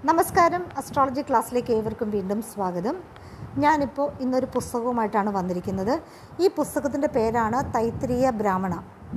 നമസ്കാരം അസ്ട്രോളജി ക്ലാസ്സിലേക്ക് ഏവർക്കും വീണ്ടും സ്വാഗതം ഞാനിപ്പോൾ ഇന്നൊരു പുസ്തകവുമായിട്ടാണ് വന്നിരിക്കുന്നത് ഈ പുസ്തകത്തിൻ്റെ പേരാണ് തൈത്തിരീയ ബ്രാഹ്മണ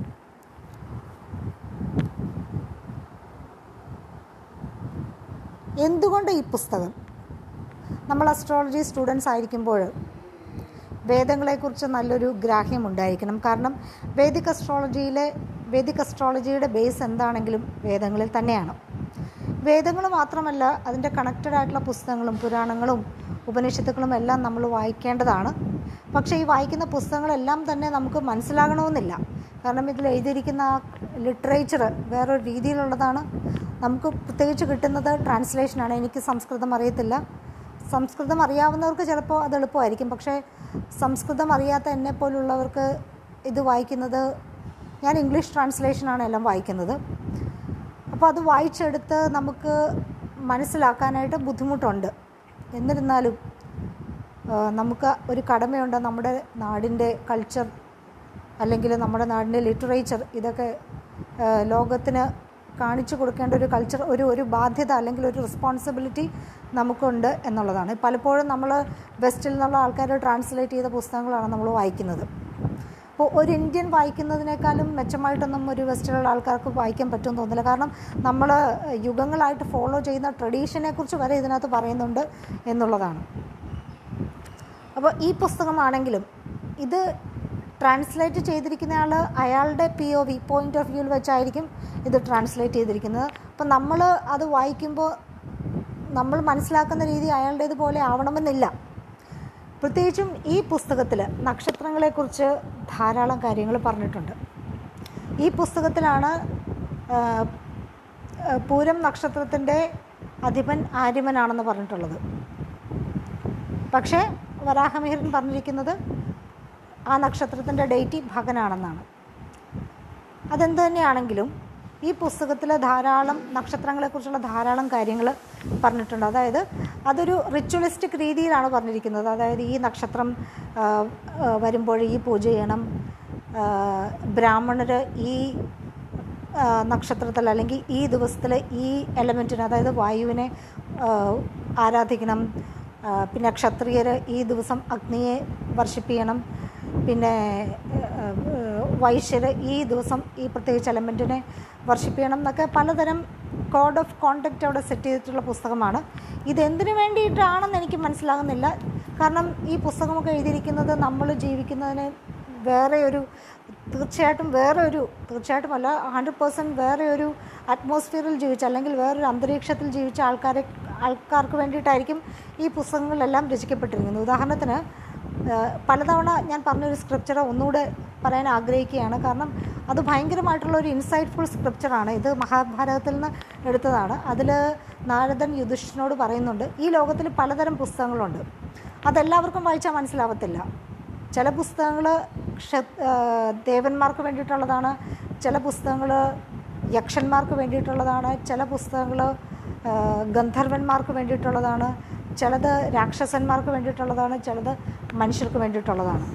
എന്തുകൊണ്ട് ഈ പുസ്തകം നമ്മൾ അസ്ട്രോളജി സ്റ്റുഡൻസ് ആയിരിക്കുമ്പോൾ വേദങ്ങളെക്കുറിച്ച് നല്ലൊരു ഗ്രാഹ്യം ഉണ്ടായിരിക്കണം കാരണം വേദിക് അസ്ട്രോളജിയിലെ വേദിക് അസ്ട്രോളജിയുടെ ബേസ് എന്താണെങ്കിലും വേദങ്ങളിൽ തന്നെയാണ് വേദങ്ങൾ മാത്രമല്ല അതിൻ്റെ കണക്റ്റഡ് ആയിട്ടുള്ള പുസ്തകങ്ങളും പുരാണങ്ങളും ഉപനിഷത്തുക്കളും എല്ലാം നമ്മൾ വായിക്കേണ്ടതാണ് പക്ഷേ ഈ വായിക്കുന്ന പുസ്തകങ്ങളെല്ലാം തന്നെ നമുക്ക് മനസ്സിലാകണമെന്നില്ല കാരണം ഇതിൽ എഴുതിയിരിക്കുന്ന ആ ലിറ്ററേച്ചർ വേറൊരു രീതിയിലുള്ളതാണ് നമുക്ക് പ്രത്യേകിച്ച് കിട്ടുന്നത് ട്രാൻസ്ലേഷനാണ് എനിക്ക് സംസ്കൃതം അറിയത്തില്ല സംസ്കൃതം അറിയാവുന്നവർക്ക് ചിലപ്പോൾ അത് എളുപ്പമായിരിക്കും പക്ഷേ സംസ്കൃതം അറിയാത്ത എന്നെ പോലുള്ളവർക്ക് ഇത് വായിക്കുന്നത് ഞാൻ ഇംഗ്ലീഷ് ട്രാൻസ്ലേഷനാണ് എല്ലാം വായിക്കുന്നത് അപ്പോൾ അത് വായിച്ചെടുത്ത് നമുക്ക് മനസ്സിലാക്കാനായിട്ട് ബുദ്ധിമുട്ടുണ്ട് എന്നിരുന്നാലും നമുക്ക് ഒരു കടമയുണ്ട് നമ്മുടെ നാടിൻ്റെ കൾച്ചർ അല്ലെങ്കിൽ നമ്മുടെ നാടിൻ്റെ ലിറ്ററേച്ചർ ഇതൊക്കെ ലോകത്തിന് കാണിച്ചു കൊടുക്കേണ്ട ഒരു കൾച്ചർ ഒരു ഒരു ബാധ്യത അല്ലെങ്കിൽ ഒരു റെസ്പോൺസിബിലിറ്റി നമുക്കുണ്ട് എന്നുള്ളതാണ് പലപ്പോഴും നമ്മൾ വെസ്റ്റിൽ നിന്നുള്ള ആൾക്കാർ ട്രാൻസ്ലേറ്റ് ചെയ്ത പുസ്തകങ്ങളാണ് നമ്മൾ വായിക്കുന്നത് അപ്പോൾ ഒരു ഇന്ത്യൻ വായിക്കുന്നതിനേക്കാളും മെച്ചമായിട്ടൊന്നും ഒരു വെസ്റ്റിലുള്ള ആൾക്കാർക്ക് വായിക്കാൻ പറ്റുമെന്ന് തോന്നില്ല കാരണം നമ്മൾ യുഗങ്ങളായിട്ട് ഫോളോ ചെയ്യുന്ന ട്രഡീഷനെ കുറിച്ച് വരെ ഇതിനകത്ത് പറയുന്നുണ്ട് എന്നുള്ളതാണ് അപ്പോൾ ഈ പുസ്തകമാണെങ്കിലും ഇത് ട്രാൻസ്ലേറ്റ് ചെയ്തിരിക്കുന്ന ആൾ അയാളുടെ P O V point of വ്യൂവിൽ വെച്ചായിരിക്കും ഇത് ട്രാൻസ്ലേറ്റ് ചെയ്തിരിക്കുന്നത് അപ്പം നമ്മൾ അത് വായിക്കുമ്പോൾ നമ്മൾ മനസ്സിലാക്കുന്ന രീതി അയാളുടേതുപോലെ ആവണമെന്നില്ല പ്രത്യേകിച്ചും ഈ പുസ്തകത്തിൽ നക്ഷത്രങ്ങളെക്കുറിച്ച് ധാരാളം കാര്യങ്ങൾ പറഞ്ഞിട്ടുണ്ട് ഈ പുസ്തകത്തിലാണ് പൂരം നക്ഷത്രത്തിൻ്റെ അധിപൻ ആര്യമനാണെന്ന് പറഞ്ഞിട്ടുള്ളത് പക്ഷേ വരാഹമിഹിരൻ പറഞ്ഞിരിക്കുന്നത് ആ നക്ഷത്രത്തിൻ്റെ ഡേറ്റ് ഭഗനാണെന്നാണ് അതെന്ത് തന്നെയാണെങ്കിലും ഈ പുസ്തകത്തിൽ ധാരാളം നക്ഷത്രങ്ങളെക്കുറിച്ചുള്ള ധാരാളം കാര്യങ്ങൾ പറഞ്ഞിട്ടുണ്ട് അതായത് അതൊരു റിച്വലിസ്റ്റിക് രീതിയിലാണ് പറഞ്ഞിരിക്കുന്നത് അതായത് ഈ നക്ഷത്രം വരുമ്പോൾ ഈ പൂജ ചെയ്യണം ബ്രാഹ്മണർ ഈ നക്ഷത്രത്തിൽ അല്ലെങ്കിൽ ഈ ദിവസത്തിൽ ഈ എലമെൻറ്റിന് അതായത് വായുവിനെ ആരാധിക്കണം പിന്നെ ക്ഷത്രിയർ ഈ ദിവസം അഗ്നിയെ വർഷിപ്പിക്കണം പിന്നെ വൈശ്യർ ഈ ദിവസം ഈ പ്രത്യേകിച്ച് എലമെൻറ്റിനെ വർഷിപ്പിക്കണം എന്നൊക്കെ പലതരം കോഡ് ഓഫ് കോണ്ടക്റ്റ് അവിടെ സെറ്റ് ചെയ്തിട്ടുള്ള പുസ്തകമാണ് ഇതെന്തിനു വേണ്ടിയിട്ടാണെന്ന് എനിക്ക് മനസ്സിലാകുന്നില്ല കാരണം ഈ പുസ്തകമൊക്കെ എഴുതിയിരിക്കുന്നത് നമ്മൾ ജീവിക്കുന്നതിന് വേറെ ഒരു തീർച്ചയായിട്ടും വേറെ ഒരു തീർച്ചയായിട്ടും അല്ല ഹൺഡ്രഡ് പേഴ്സൻറ്റ് വേറെ ഒരു അറ്റ്മോസ്ഫിയറിൽ ജീവിച്ച അല്ലെങ്കിൽ വേറൊരു അന്തരീക്ഷത്തിൽ ജീവിച്ച ആൾക്കാരെ ആൾക്കാർക്ക് വേണ്ടിയിട്ടായിരിക്കും ഈ പുസ്തകങ്ങളെല്ലാം രചിക്കപ്പെട്ടിരിക്കുന്നത് ഉദാഹരണത്തിന് പലതവണ ഞാൻ പറഞ്ഞൊരു സ്ക്രിപ്ചർ ഒന്നുകൂടെ പറയാൻ ആഗ്രഹിക്കുകയാണ് കാരണം അത് ഭയങ്കരമായിട്ടുള്ള ഒരു ഇൻസൈറ്റ്ഫുൾ സ്ക്രിപ്ചറാണ് ഇത് മഹാഭാരതത്തിൽ നിന്ന് എടുത്തതാണ് അതിൽ നാരദൻ യുധിഷ്ഠിനോട് പറയുന്നുണ്ട് ഈ ലോകത്തിൽ പലതരം പുസ്തകങ്ങളുണ്ട് അതെല്ലാവർക്കും വായിച്ചാൽ മനസ്സിലാവത്തില്ല ചില പുസ്തകങ്ങൾ ക്ഷ ദേവന്മാർക്ക് വേണ്ടിയിട്ടുള്ളതാണ് ചില പുസ്തകങ്ങൾ യക്ഷന്മാർക്ക് വേണ്ടിയിട്ടുള്ളതാണ് ചില പുസ്തകങ്ങൾ ഗന്ധർവന്മാർക്ക് വേണ്ടിയിട്ടുള്ളതാണ് ചിലത് രാക്ഷസന്മാർക്ക് വേണ്ടിയിട്ടുള്ളതാണ് ചിലത് മനുഷ്യർക്ക് വേണ്ടിയിട്ടുള്ളതാണ്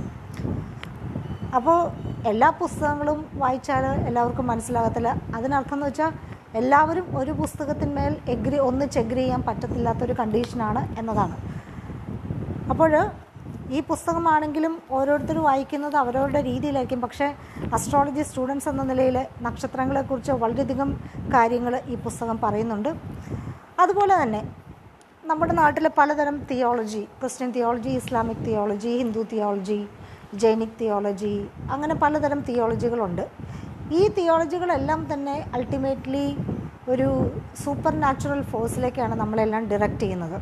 അപ്പോൾ എല്ലാ പുസ്തകങ്ങളും വായിച്ചാൽ എല്ലാവർക്കും മനസ്സിലാകത്തില്ല അതിനർത്ഥം എന്ന് വെച്ചാൽ എല്ലാവരും ഒരു പുസ്തകത്തിന്മേൽ എഗ്രി ഒന്നിച്ച് എഗ്രി ചെയ്യാൻ പറ്റത്തില്ലാത്തൊരു കണ്ടീഷനാണ് എന്നതാണ് അപ്പോൾ ഈ പുസ്തകമാണെങ്കിലും ഓരോരുത്തർ വായിക്കുന്നത് അവരവരുടെ രീതിയിലായിരിക്കും പക്ഷേ അസ്ട്രോളജി സ്റ്റുഡൻസ് എന്ന നിലയിൽ നക്ഷത്രങ്ങളെക്കുറിച്ച് വളരെയധികം കാര്യങ്ങൾ ഈ പുസ്തകം പറയുന്നുണ്ട് അതുപോലെ തന്നെ നമ്മുടെ നാട്ടിൽ പലതരം theology Christian theology Islamic theology Hindu theology Jainic theology അങ്ങനെ പലതരം തിയോളജികളുണ്ട് ഈ തിയോളജികളെല്ലാം തന്നെ അൾട്ടിമേറ്റ്ലി ഒരു സൂപ്പർ നാച്ചുറൽ ഫോഴ്സിലേക്കാണ് നമ്മളെല്ലാം ഡിറക്റ്റ് ചെയ്യുന്നത്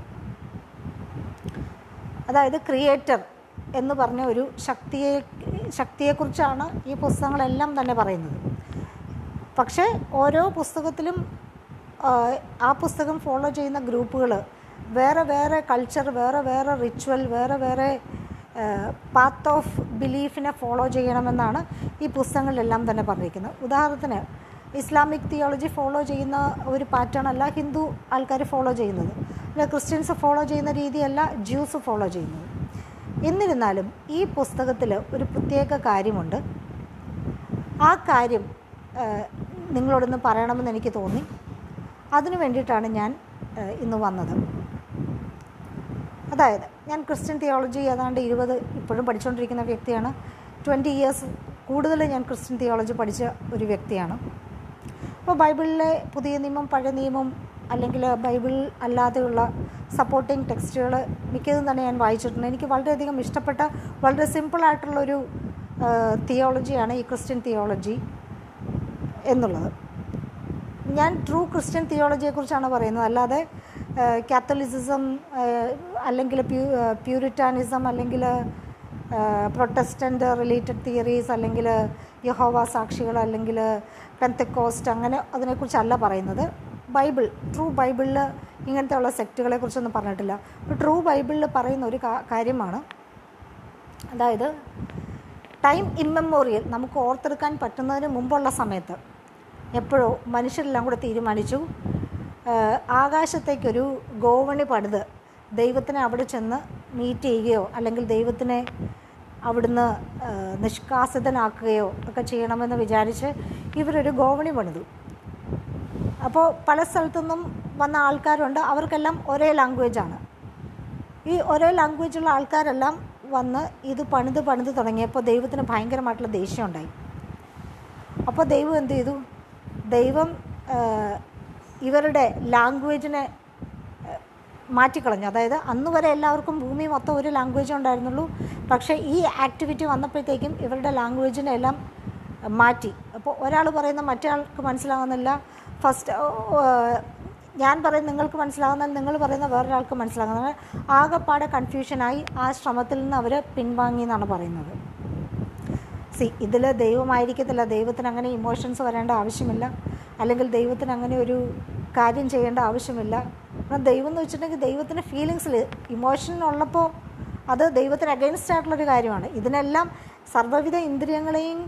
അതായത് ക്രിയേറ്റർ എന്ന് പറഞ്ഞ ഒരു ശക്തിയെ ശക്തിയെക്കുറിച്ചാണ് ഈ പുസ്തകങ്ങളെല്ലാം തന്നെ പറയുന്നത് പക്ഷേ ഓരോ പുസ്തകത്തിലും ആ പുസ്തകം ഫോളോ ചെയ്യുന്ന ഗ്രൂപ്പുകൾ വേറെ വേറെ കൾച്ചർ വേറെ വേറെ റിച്വൽ വേറെ വേറെ പാത്ത് ഓഫ് ബിലീഫിനെ ഫോളോ ചെയ്യണമെന്നാണ് ഈ പുസ്തകങ്ങളിലെല്ലാം തന്നെ പറഞ്ഞിരിക്കുന്നത് ഉദാഹരണത്തിന് ഇസ്ലാമിക് തിയോളജി ഫോളോ ചെയ്യുന്ന ഒരു പാറ്റേൺ അല്ല ഹിന്ദു ആൾക്കാർ ഫോളോ ചെയ്യുന്നത് അല്ല ക്രിസ്ത്യൻസ് ഫോളോ ചെയ്യുന്ന രീതിയല്ല ജ്യൂസ് ഫോളോ ചെയ്യുന്നത് എന്നിരുന്നാലും ഈ പുസ്തകത്തിൽ ഒരു പ്രത്യേക കാര്യമുണ്ട് ആ കാര്യം നിങ്ങളോടൊന്ന് പറയണമെന്ന് എനിക്ക് തോന്നി അതിനു വേണ്ടിയിട്ടാണ് ഞാൻ ഏഹ്, ഇന്ന് വന്നത് അതായത് ഞാൻ ക്രിസ്ത്യൻ തിയോളജി ഏതാണ്ട് ഇരുപത് ഇപ്പോഴും പഠിച്ചുകൊണ്ടിരിക്കുന്ന വ്യക്തിയാണ് ട്വൻറ്റി ഇയേഴ്സ് കൂടുതൽ ഞാൻ ക്രിസ്ത്യൻ തിയോളജി പഠിച്ച ഒരു വ്യക്തിയാണ് അപ്പോൾ ബൈബിളിലെ പുതിയ നിയമം പഴയ നിയമം അല്ലെങ്കിൽ ബൈബിൾ അല്ലാതെയുള്ള സപ്പോർട്ടിങ് ടെക്സ്റ്റുകൾ മിക്കതും തന്നെ ഞാൻ വായിച്ചിട്ടുണ്ട് എനിക്ക് വളരെയധികം ഇഷ്ടപ്പെട്ട വളരെ സിമ്പിളായിട്ടുള്ളൊരു തിയോളജിയാണ് ഈ ക്രിസ്ത്യൻ തിയോളജി എന്നുള്ളത് ഞാൻ ട്രൂ ക്രിസ്ത്യൻ തിയോളജിയെക്കുറിച്ചാണ് പറയുന്നത് അല്ലാതെ കാത്തലിസിസം അല്ലെങ്കിൽ പ്യൂ പ്യൂരിറ്റാനിസം അല്ലെങ്കിൽ പ്രൊട്ടസ്റ്റൻ്റ് റിലേറ്റഡ് തിയറീസ് അല്ലെങ്കിൽ യഹോവ സാക്ഷികൾ അല്ലെങ്കിൽ പെന്തക്കോസ്റ്റ് അങ്ങനെ അതിനെക്കുറിച്ചല്ല പറയുന്നത് ബൈബിൾ ട്രൂ ബൈബിളിൽ ഇങ്ങനത്തെ ഉള്ള സെക്റ്റുകളെ കുറിച്ചൊന്നും പറഞ്ഞിട്ടില്ല അപ്പോൾ ട്രൂ ബൈബിളിൽ പറയുന്ന ഒരു കാ- കാര്യമാണ് അതായത് ടൈം ഇമ്മെമ്മോറിയൽ നമുക്ക് ഓർത്തെടുക്കാൻ പറ്റുന്നതിന് മുമ്പുള്ള സമയത്ത് എപ്പോഴോ മനുഷ്യരെല്ലാം കൂടെ തീരുമാനിച്ചു ആഹ് ആകാശത്തേക്കൊരു ഗോവണി പണിത് ദൈവത്തിനെ അവിടെ ചെന്ന് മീറ്റ് ചെയ്യുകയോ അല്ലെങ്കിൽ ദൈവത്തിനെ അവിടുന്ന് ആഹ് നിഷ്കാസിതനാക്കുകയോ ഒക്കെ ചെയ്യണമെന്ന് വിചാരിച്ച് ഇവരൊരു ഗോവണി പണിതു അപ്പോൾ പല സ്ഥലത്തുനിന്നും വന്ന ആൾക്കാരുണ്ട് അവർക്കെല്ലാം ഒരേ ലാംഗ്വേജാണ് ഈ ഒരേ ലാംഗ്വേജുള്ള ആൾക്കാരെല്ലാം വന്ന് ഇത് പണിത് പണിത് തുടങ്ങിയപ്പോൾ ദൈവത്തിന് ഭയങ്കരമായിട്ടുള്ള ദേഷ്യം ഉണ്ടായി അപ്പോൾ ദൈവം എന്ത് ചെയ്തു ദൈവം ആ, ഇവരുടെ ലാംഗ്വേജിനെ ആ, മാറ്റിക്കളഞ്ഞു അതായത് അന്ന് വരെ എല്ലാവർക്കും ഭൂമി മൊത്തം ഒരു ലാംഗ്വേജ് ഉണ്ടായിരുന്നുള്ളൂ പക്ഷേ ഈ ആക്ടിവിറ്റി വന്നപ്പോഴത്തേക്കും ഇവരുടെ ലാംഗ്വേജിനെ എല്ലാം മാറ്റി അപ്പോൾ ഒരാൾ പറയുന്ന മറ്റേ ആൾക്ക് മനസ്സിലാകുന്നില്ല ഫസ്റ്റ് ഞാൻ പറയുന്നത് നിങ്ങൾക്ക് മനസ്സിലാകുന്നാൽ നിങ്ങൾ പറയുന്ന വേറൊരാൾക്ക് മനസ്സിലാകുന്നത് ആകെപ്പാടെ കൺഫ്യൂഷനായി ആ ശ്രമത്തിൽ നിന്ന് അവർ പിൻവാങ്ങി എന്നാണ് പറയുന്നത് സി ഇതിൽ ദൈവമായിരിക്കത്തില്ല ദൈവത്തിന് അങ്ങനെ ഇമോഷൻസ് വരേണ്ട ആവശ്യമില്ല അല്ലെങ്കിൽ ദൈവത്തിന് അങ്ങനെ ഒരു കാര്യം ചെയ്യേണ്ട ആവശ്യമില്ല കാരണം ദൈവം എന്ന് വെച്ചിട്ടുണ്ടെങ്കിൽ ദൈവത്തിന് ഫീലിങ്സിൽ ഇമോഷൻ ഉള്ളപ്പോൾ അത് ദൈവത്തിന് അഗൈൻസ്റ്റ് ആയിട്ടുള്ളൊരു കാര്യമാണ് ഇതിനെല്ലാം സർവ്വവിധ ഇന്ദ്രിയങ്ങളെയും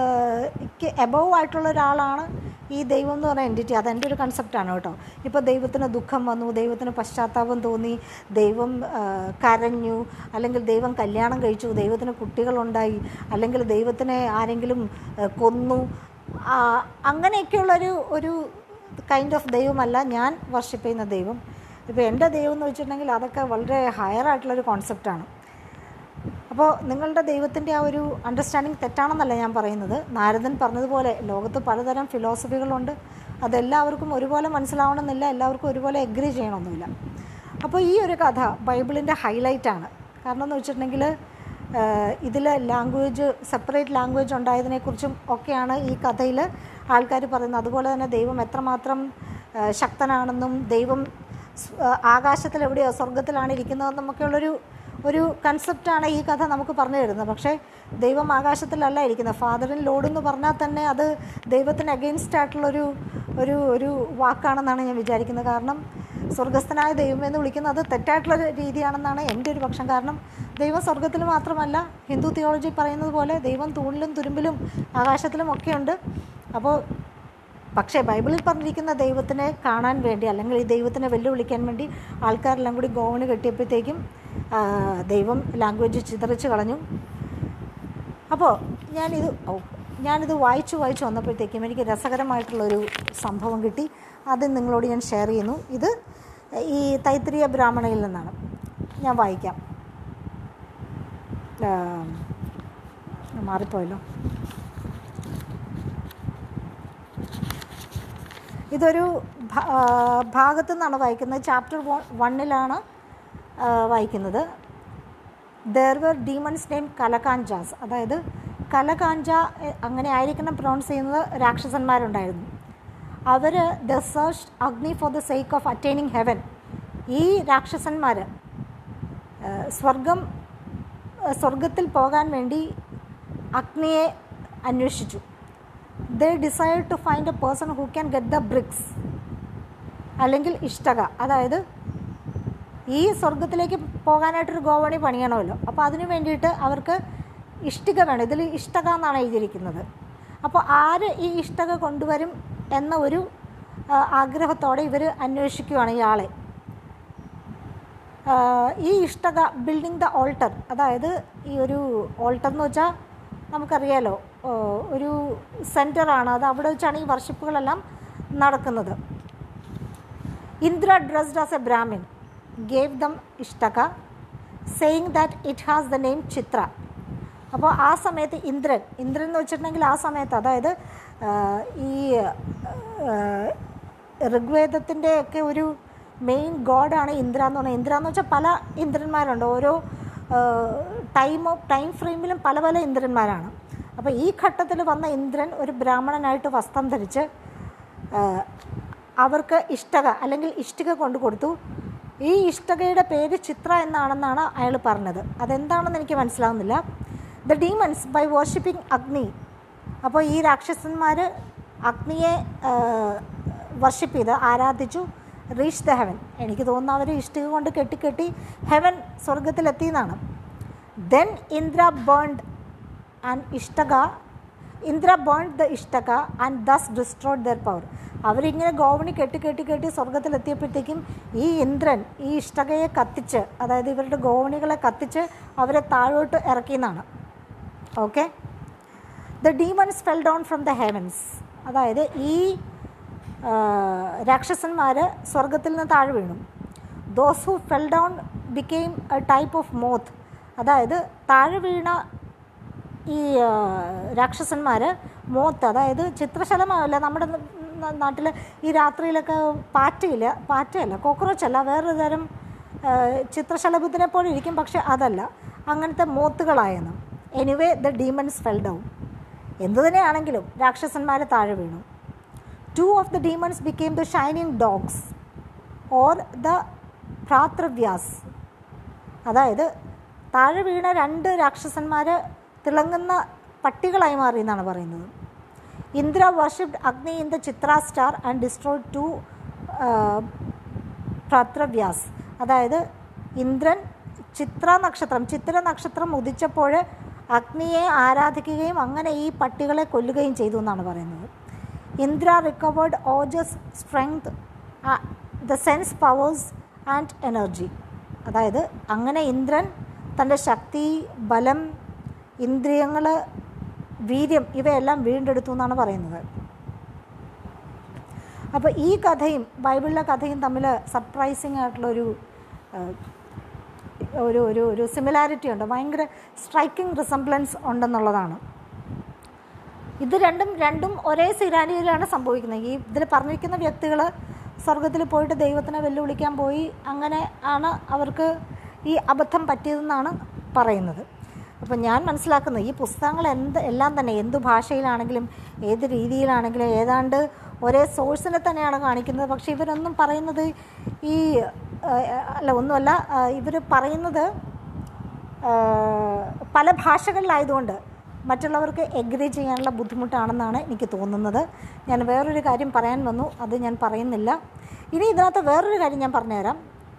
എബവ് ആയിട്ടുള്ള ഒരാളാണ് ഈ ദൈവം എന്ന് പറയുന്ന എൻറ്റിറ്റി അതെൻ്റെ ഒരു കൺസെപ്റ്റാണ് കേട്ടോ ഇപ്പോൾ ദൈവത്തിന് ദുഃഖം വന്നു ദൈവത്തിന് പശ്ചാത്താപം തോന്നി ദൈവം ആ, കരഞ്ഞു അല്ലെങ്കിൽ ദൈവം കല്യാണം കഴിച്ചു ദൈവത്തിന് കുട്ടികളുണ്ടായി അല്ലെങ്കിൽ ദൈവത്തിനെ ആരെങ്കിലും ആ, കൊന്നു ആ, അങ്ങനെയൊക്കെയുള്ളൊരു ഒരു കൈൻഡ് ഓഫ് ദൈവമല്ല ഞാൻ വർഷിപ്പ് ചെയ്യുന്ന ദൈവം ഇപ്പോൾ എൻ്റെ ദൈവം എന്ന് വെച്ചിട്ടുണ്ടെങ്കിൽ അതൊക്കെ വളരെ ഹയർ ആയിട്ടുള്ളൊരു കോൺസെപ്റ്റാണ് അപ്പോൾ നിങ്ങളുടെ ദൈവത്തിൻ്റെ ആ ഒരു അണ്ടർസ്റ്റാൻഡിങ് തെറ്റാണെന്നല്ല ഞാൻ പറയുന്നത് നാരദൻ പറഞ്ഞതുപോലെ ലോകത്ത് പലതരം ഫിലോസഫികളുണ്ട് അതെല്ലാവർക്കും ഒരുപോലെ മനസ്സിലാവണമെന്നില്ല എല്ലാവർക്കും ഒരുപോലെ എഗ്രി ചെയ്യണമെന്നില്ല അപ്പോൾ ഈ ഒരു കഥ ബൈബിളിൻ്റെ ഹൈലൈറ്റാണ് കാരണം എന്ന് വെച്ചിട്ടുണ്ടെങ്കിൽ ഇതിൽ ലാംഗ്വേജ് സെപ്പറേറ്റ് ലാംഗ്വേജ് ഉണ്ടായതിനെക്കുറിച്ചും ഒക്കെയാണ് ഈ കഥയിൽ ആൾക്കാർ പറയുന്നത് അതുപോലെ തന്നെ ദൈവം എത്രമാത്രം ആ, ശക്തനാണെന്നും ദൈവം സ്- ആ, ആകാശത്തിൽ എവിടെയോ സ്വർഗത്തിലാണ് ഇരിക്കുന്നതെന്നൊക്കെയുള്ളൊരു ഒരു കൺസെപ്റ്റാണ് ഈ കഥ നമുക്ക് പറഞ്ഞു തരുന്നത് പക്ഷേ ദൈവം ആകാശത്തിലല്ല ഇരിക്കുന്നത് ഫാദറിൻ ലോഡ് എന്ന് പറഞ്ഞാൽ തന്നെ അത് ദൈവത്തിന് അഗെയിൻസ്റ്റ് ആയിട്ടുള്ളൊരു ഒരു ഒരു വാക്കാണെന്നാണ് ഞാൻ വിചാരിക്കുന്നത് കാരണം സ്വർഗസ്ഥനായ ദൈവം എന്ന് വിളിക്കുന്നത് തെറ്റായിട്ടുള്ള ഒരു രീതിയാണെന്നാണ് എൻ്റെ ഒരു പക്ഷം കാരണം ദൈവം സ്വർഗത്തിൽ മാത്രമല്ല ഹിന്ദു തിയോളജി പറയുന്നത് പോലെ ദൈവം തൂണിലും തുരുമ്പിലും ആകാശത്തിലും ഒക്കെയുണ്ട് അപ്പോൾ പക്ഷേ ബൈബിളിൽ പറഞ്ഞിരിക്കുന്ന ദൈവത്തിനെ കാണാൻ വേണ്ടി അല്ലെങ്കിൽ ഈ ദൈവത്തിനെ വെല്ലുവിളിക്കാൻ വേണ്ടി ആൾക്കാരെല്ലാം കൂടി ഗോവണ് കെട്ടിയപ്പോഴത്തേക്കും ആ, ദൈവം ലാംഗ്വേജ് ചിതറിച്ച് കളഞ്ഞു അപ്പോൾ ഞാനിത് ഓ ഞാനിത് വായിച്ചു വായിച്ചു വന്നപ്പോഴത്തേക്കും എനിക്ക് രസകരമായിട്ടുള്ളൊരു സംഭവം കിട്ടി അത് നിങ്ങളോട് ഞാൻ ഷെയർ ചെയ്യുന്നു ഇത് ഈ തൈത്രിയ ബ്രാഹ്മണയിൽ നിന്നാണ് ഞാൻ വായിക്കാം ആ, മാറിപ്പോയല്ലോ ഇതൊരു ഭ- ആ, ഭാഗത്തു നിന്നാണ് വായിക്കുന്നത് ചാപ്റ്റർ വണ്ണിലാണ് വായിക്കുന്നത് there were demons name Kalakanjas അതായത് കലകാഞ്ച എ- അങ്ങനെ ആയിരിക്കണം പ്രൊണൗൺസ് ചെയ്യുന്നത് രാക്ഷസന്മാരുണ്ടായിരുന്നു അവർ the search Agni for the sake of attaining heaven ഈ രാക്ഷസന്മാർ സ്വർഗം ആ, സ്വർഗത്തിൽ പോകാൻ വേണ്ടി അഗ്നിയെ അന്വേഷിച്ചു they decide to find a person who can get the bricks അല്ലെങ്കിൽ ഇഷ്ടക അതായത് ഈ സ്വർഗത്തിലേക്ക് പോകാനായിട്ടൊരു ഗോവണി പണിയണമല്ലോ അപ്പോൾ അതിനു വേണ്ടിയിട്ട് അവർക്ക് ഇഷ്ടിക വേണം ഇതിൽ ഇഷ്ടക എന്നാണ് എഴുതിയിരിക്കുന്നത് അപ്പോൾ ആര് ഈ ഇഷ്ടക കൊണ്ടുവരും എന്ന ഒരു ആ, ആഗ്രഹത്തോടെ ഇവർ അന്വേഷിക്കുകയാണ് ഇയാളെ ആ, ഈ ഇഷ്ടക ബിൽഡിംഗ് ദ ഓൾട്ടർ അതായത് ഈ ഒരു ഓൾട്ടർ എന്ന് വെച്ചാൽ നമുക്കറിയാലോ ഓ, ഒരു സെൻറ്ററാണ് അത് അവിടെ വെച്ചാണ് ഈ വർഷിപ്പുകളെല്ലാം നടക്കുന്നത് Indra dressed as a Brahmin gave them ishtaka saying that it has the name Chitra അപ്പോൾ ആ സമയത്ത് ഇന്ദ്രൻ ഇന്ദ്രൻ എന്ന് വെച്ചിട്ടുണ്ടെങ്കിൽ ആ സമയത്ത് അതായത് ആ, ഈ ആ, ഋഗ്വേദത്തിൻ്റെ ഒക്കെ ഒരു മെയിൻ ഗോഡാണ് ഇന്ദ്ര എന്ന് പറയുന്നത് ഇന്ദ്ര എന്ന് വെച്ചാൽ പല ഇന്ദ്രന്മാരുണ്ട് ഓരോ ടൈമോ ടൈം ഫ്രെയിമിലും പല പല ഇന്ദ്രന്മാരാണ് അപ്പോൾ ഈ ഘട്ടത്തിൽ വന്ന ഇന്ദ്രൻ ഒരു ബ്രാഹ്മണനായിട്ട് വസ്ത്രം ധരിച്ച് ആ, അവർക്ക് ഇഷ്ടക അല്ലെങ്കിൽ ഇഷ്ടിക കൊണ്ടു കൊടുത്തു ഈ ഇഷ്ടകയുടെ പേര് ചിത്ര എന്നാണെന്നാണ് അയാൾ പറഞ്ഞത് അതെന്താണെന്ന് എനിക്ക് മനസ്സിലാവുന്നില്ല ദ ഡീമൺസ് ബൈ വർഷിപ്പിംഗ് അഗ്നി അപ്പോൾ ഈ രാക്ഷസന്മാർ അഗ്നിയെ വർഷിപ്പ് ചെയ്ത് ആരാധിച്ചു റീച്ച് ദ ഹെവൻ എനിക്ക് തോന്നുന്നു അവർ ഇഷ്ടിക കൊണ്ട് കെട്ടി കെട്ടി ഹെവൻ സ്വർഗത്തിലെത്തി എന്നാണ് then Indra burned and ishtaka Indra burned the ishtaka and thus destroyed their power അവരിങ്ങനെ ഗോവണി കെട്ടി കെട്ടി കെട്ടി സ്വർഗത്തിലെത്തിയപ്പോഴത്തേക്കും ഈ ഇന്ദ്രൻ ഈ ഇഷ്ടകയെ കത്തിച്ച് അതായത് ഇവരുടെ ഗോവണികളെ കത്തിച്ച് അവരെ താഴോട്ട് ഇറക്കിയെന്നാണ് okay the demons fell down from the heavens അതായത് ഈ രാക്ഷസന്മാർ സ്വർഗത്തിൽ നിന്ന് താഴെ വീണു those who fell down became a type of moth അതായത് താഴെ വീണ ഈ രാക്ഷസന്മാർ മോത്ത് അതായത് ചിത്രശലമല്ല നമ്മുടെ നാട്ടിൽ ഈ രാത്രിയിലൊക്കെ പാറ്റയില്ല പാറ്റയല്ല കോക്രോച്ച് അല്ല വേറൊരു തരം ആ, ചിത്രശലഭത്തിനെ പോലെ ഇരിക്കും പക്ഷെ അതല്ല അങ്ങനത്തെ മോത്തുകളായെന്ന് anyway the demons fell down എന്തു തന്നെയാണെങ്കിലും രാക്ഷസന്മാർ താഴെ വീണു two of the demons became the shining dogs or the Bhratrivyas അതായത് താഴെ വീണ രണ്ട് രാക്ഷസന്മാർ തിളങ്ങുന്ന പട്ടികളായി മാറി എന്നാണ് പറയുന്നത് Indra worshipped Agni in the Chitra star and destroy two Bhratrivyas അതായത് ഇന്ദ്രൻ ചിത്ര നക്ഷത്രം ചിത്ര നക്ഷത്രം ഉദിച്ചപ്പോൾ അഗ്നിയെ ആരാധിക്കുകയും അങ്ങനെ ഈ പട്ടികളെ കൊല്ലുകയും ചെയ്തു എന്നാണ് പറയുന്നത് Indra recovered ojas strength the sense powers and energy അതായത് അങ്ങനെ ഇന്ദ്രൻ തൻ്റെ ശക്തി ബലം ഇന്ദ്രിയങ്ങൾ വീര്യം ഇവയെല്ലാം വീണ്ടെടുത്തു എന്നാണ് പറയുന്നത് അപ്പോൾ ഈ കഥയും ബൈബിളിലെ കഥയും തമ്മിൽ സർപ്രൈസിങ് ആയിട്ടുള്ളൊരു ആ, ഒരു ഒരു ഒരു സിമിലാരിറ്റി ഉണ്ട് ഭയങ്കര സ്ട്രൈക്കിംഗ് റിസംബ്ലൻസ് ഉണ്ടെന്നുള്ളതാണ് ഇത് രണ്ടും രണ്ടും ഒരേ സിരാനിയിലാണ് സംഭവിക്കുന്നത് ഈ ഇതിൽ പറഞ്ഞിരിക്കുന്ന വ്യക്തികൾ സ്വർഗത്തിൽ പോയിട്ട് ദൈവത്തിനെ വെല്ലുവിളിക്കാൻ പോയി അങ്ങനെ ആണ് അവർക്ക് ഈ അബദ്ധം പറ്റിയതെന്നാണ് പറയുന്നത് അപ്പം ഞാൻ മനസ്സിലാക്കുന്നത് ഈ പുസ്തകങ്ങൾ എന്ത് എല്ലാം തന്നെ എന്ത് ഭാഷയിലാണെങ്കിലും ഏത് രീതിയിലാണെങ്കിലും ഏതാണ്ട് ഒരേ സോഴ്സിനെ തന്നെയാണ് കാണിക്കുന്നത് പക്ഷേ ഇവരൊന്നും പറയുന്നത് ഈ ആ, അല്ല ഒന്നുമല്ല ഇവർ പറയുന്നത് ആ, പല ഭാഷകളിലായതുകൊണ്ട് മറ്റുള്ളവർക്ക് എഗ്രി ചെയ്യാനുള്ള ബുദ്ധിമുട്ടാണെന്നാണ് എനിക്ക് തോന്നുന്നത് ഞാൻ വേറൊരു കാര്യം പറയാൻ വന്നു അത് ഞാൻ പറയുന്നില്ല ഇനി ഇതിനകത്ത് വേറൊരു കാര്യം ഞാൻ പറഞ്ഞുതരാം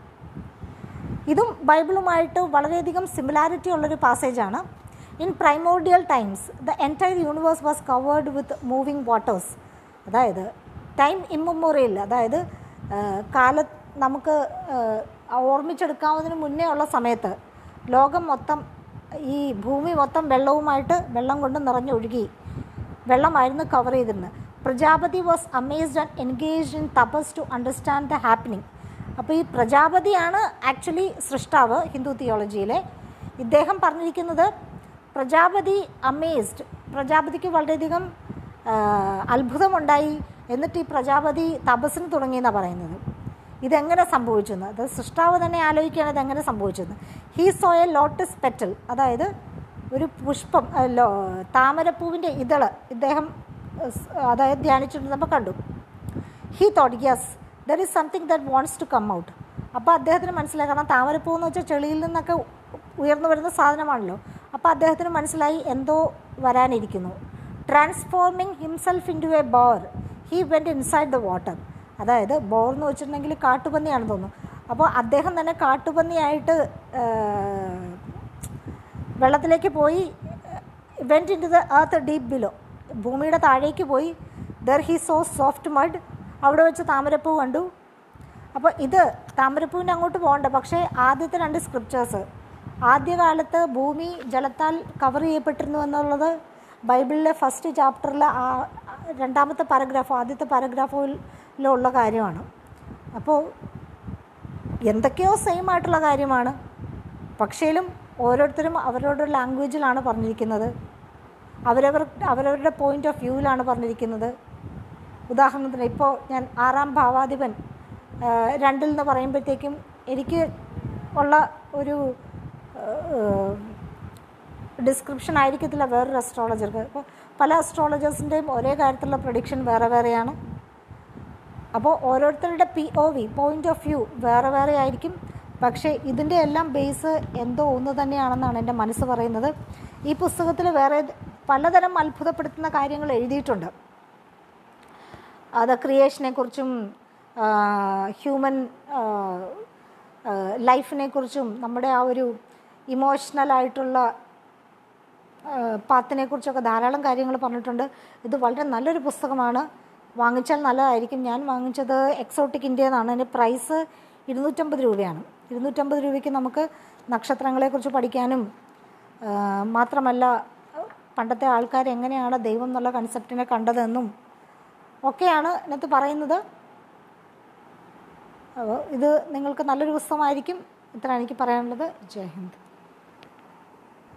ഇതും ബൈബിളുമായിട്ട് വളരെയധികം സിമിലാരിറ്റി ഉള്ളൊരു പാസേജാണ് in primordial times the entire universe was covered with moving waters അതായത് ടൈം ഇമ്മൊമോറിയൽ അതായത് ആ, കാല നമുക്ക് ആ, ഓർമ്മിച്ചെടുക്കാവുന്നതിന് മുന്നേ ഉള്ള സമയത്ത് ലോകം മൊത്തം ഈ ഭൂമി മൊത്തം വെള്ളവുമായിട്ട് വെള്ളം കൊണ്ട് നിറഞ്ഞൊഴുകി വെള്ളമായിരുന്നു കവർ ചെയ്തിരുന്നത് Prajapati was amazed and engaged in tapas to understand the happening അപ്പോൾ ഈ പ്രജാപതിയാണ് ആക്ച്വലി സൃഷ്ടാവ് ഹിന്ദു തിയോളജിയിലെ ഇദ്ദേഹം പറഞ്ഞിരിക്കുന്നത് പ്രജാപതി അമേസ്ഡ് പ്രജാപതിക്ക് വളരെയധികം ആ, അത്ഭുതമുണ്ടായി എന്നിട്ട് ഈ പ്രജാപതി തപസ്സിന് തുടങ്ങിയെന്നാണ് പറയുന്നത് ഇതെങ്ങനെ സംഭവിച്ചെന്ന് അത് സൃഷ്ടാവ് തന്നെ ആലോചിക്കുകയാണ് ഇതെങ്ങനെ സംഭവിച്ചെന്ന് he saw a lotus petal അതായത് ഒരു പുഷ്പം ആ, ലോ താമരപ്പൂവിൻ്റെ ഇതള് ഇദ്ദേഹം ആ, സ്- അതായത് ധ്യാനിച്ചിരുന്നപ്പോൾ കണ്ടു he thought yes there is something that wants to come out അപ്പോൾ അദ്ദേഹത്തിന് മനസ്സിലായി കാരണം താമരപ്പൂ എന്ന് വെച്ചാൽ ചെളിയിൽ നിന്നൊക്കെ ഉയർന്നു വരുന്ന സാധനമാണല്ലോ അപ്പോൾ അദ്ദേഹത്തിന് മനസ്സിലായി എന്തോ വരാനിരിക്കുന്നു transforming himself into a boar he went inside the water അതായത് ബോർ എന്ന് വെച്ചിട്ടുണ്ടെങ്കിൽ കാട്ടുപന്നിയാണെന്ന് തോന്നുന്നു അപ്പോൾ അദ്ദേഹം തന്നെ കാട്ടുപന്നിയായിട്ട് ആ, വെള്ളത്തിലേക്ക് പോയി went into the earth deep below ഭൂമിയുടെ താഴേക്ക് പോയി there he saw soft mud അവിടെ വെച്ച് താമരപ്പൂ കണ്ടു അപ്പോൾ ഇത് താമരപ്പൂവിൻ്റെ അങ്ങോട്ട് പോകണ്ട പക്ഷേ ആദ്യത്തെ രണ്ട് സ്ക്രിപ്റ്റേഴ്സ് ആദ്യകാലത്ത് ഭൂമി ജലത്താൽ കവർ ചെയ്യപ്പെട്ടിരുന്നു എന്നുള്ളത് ബൈബിളിലെ ഫസ്റ്റ് ചാപ്റ്ററിലെ ആ രണ്ടാമത്തെ പാരഗ്രാഫോ ആദ്യത്തെ പാരഗ്രാഫിലുള്ള കാര്യമാണ് അപ്പോൾ എന്തൊക്കെയോ സെയിം ആയിട്ടുള്ള കാര്യമാണ് പക്ഷേലും ഓരോരുത്തരും അവരവരുടെ ലാംഗ്വേജിലാണ് പറഞ്ഞിരിക്കുന്നത് അവരവർ അവരവരുടെ പോയിൻ്റ് ഓഫ് വ്യൂവിലാണ് പറഞ്ഞിരിക്കുന്നത് ഉദാഹരണത്തിന് ഇപ്പോൾ ഞാൻ ആറാം ഭാവാധിപൻ ആ, രണ്ടിൽ നിന്ന് പറയുമ്പോഴത്തേക്കും എനിക്ക് ഉള്ള ഒരു ഡിസ്ക്രിപ്ഷൻ ആയിരിക്കത്തില്ല വേറൊരു അസ്ട്രോളജർക്ക് അപ്പോൾ പല അസ്ട്രോളജേഴ്സിൻ്റെയും ഒരേ കാര്യത്തിലുള്ള പ്രൊഡിക്ഷൻ വേറെ വേറെയാണ് അപ്പോൾ ഓരോരുത്തരുടെ P O V point of view വേറെ വേറെ ആയിരിക്കും പക്ഷേ ഇതിൻ്റെ എല്ലാം ബേസ് എന്തോ ഒന്ന് തന്നെയാണെന്നാണ് എൻ്റെ മനസ്സ് പറയുന്നത് ഈ പുസ്തകത്തിൽ വേറെ പലതരം അത്ഭുതപ്പെടുത്തുന്ന കാര്യങ്ങൾ എഴുതിയിട്ടുണ്ട് അത് ക്രിയേഷനെ കുറിച്ചും ഹ്യൂമൻ ലൈഫിനെ കുറിച്ചും നമ്മുടെ ആ ഒരു ഇമോഷണലായിട്ടുള്ള പാത്തിനെ കുറിച്ചൊക്കെ ധാരാളം കാര്യങ്ങൾ പറഞ്ഞിട്ടുണ്ട് ഇത് വളരെ നല്ലൊരു പുസ്തകമാണ് വാങ്ങിച്ചാൽ നല്ലതായിരിക്കും ഞാൻ വാങ്ങിച്ചത് എക്സോട്ടിക് ഇന്ത്യ എന്നാണ് അതിൻ്റെ പ്രൈസ് ഇരുന്നൂറ്റമ്പത് രൂപയാണ് ഇരുന്നൂറ്റമ്പത് രൂപയ്ക്ക് നമുക്ക് നക്ഷത്രങ്ങളെക്കുറിച്ച് പഠിക്കാനും ആ, മാത്രമല്ല പണ്ടത്തെ ആൾക്കാർ എങ്ങനെയാണ് ദൈവം എന്നുള്ള കൺസെപ്റ്റിനെ കണ്ടതെന്നും ഒക്കെയാണ് ഇതിനകത്ത് പറയുന്നത് അപ്പോൾ ഇത് നിങ്ങൾക്ക് നല്ലൊരു പുസ്തകമായിരിക്കും ഇത്രയാണ് എനിക്ക് പറയാനുള്ളത് ജയ് ഹിന്ദ്